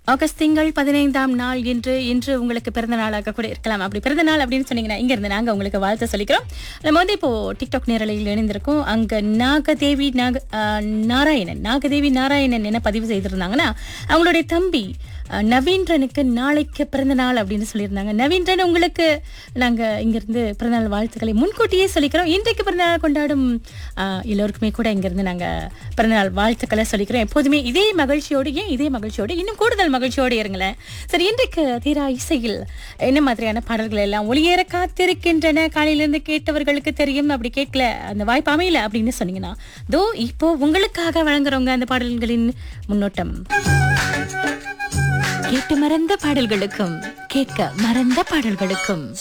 August திங்கள் பதினைந்தாம் நாள் இன்று இன்று உங்களுக்கு பிறந்த நாளாக கூட இருக்கலாம் அப்படி பிறந்த நாள் அப்படின்னு சொன்னீங்கன்னா இங்க இருந்து நாங்க உங்களுக்கு வாழ்த்து சொல்லிக்கிறோம் நம்ம வந்து இப்போ டிக்டாக் நேரலையில் இணைந்திருக்கோம் அங்க நாகதேவி நாக ஆஹ், நாராயணன் நாகதேவி நாராயணன் என்ன பதிவு செய்திருந்தாங்கன்னா அவங்களுடைய தம்பி அஹ், நவீன்றனுக்கு நாளைக்கு பிறந்த நாள் அப்படின்னு சொல்லியிருந்தாங்க நவீன்றன் உங்களுக்கு நாங்க இங்கிருந்து பிறந்தநாள் வாழ்த்துக்களை முன்கூட்டியே சொல்லிக்கிறோம் இன்றைக்கு பிறந்தநாள் கொண்டாடும் அஹ், எல்லோருக்குமே கூட இங்கிருந்து நாங்க பிறந்தநாள் வாழ்த்துக்களை சொல்லிக்கிறோம் எப்போதுமே இதே மகிழ்ச்சியோடு ஏன் இதே மகிழ்ச்சியோடு இன்னும் கூடுதல் மகிழ்ச்சியோடு இருங்களேன் சரி இன்றைக்கு தீரா இசையில் என்ன மாதிரியான பாடல்கள் எல்லாம் ஒளியேற காத்திருக்கின்றன காலையிலிருந்து கேட்டவர்களுக்கு தெரியும் அப்படி கேட்கல அந்த வாய்ப்பு அமையல அப்படின்னு சொன்னீங்கன்னா தோ இப்போ உங்களுக்காக வழங்குறவங்க அந்த பாடல்களின் முன்னோட்டம் கேட்டு மறந்த பாடல்களுக்கும் கேட்க மறந்த பாடல்களுக்கும்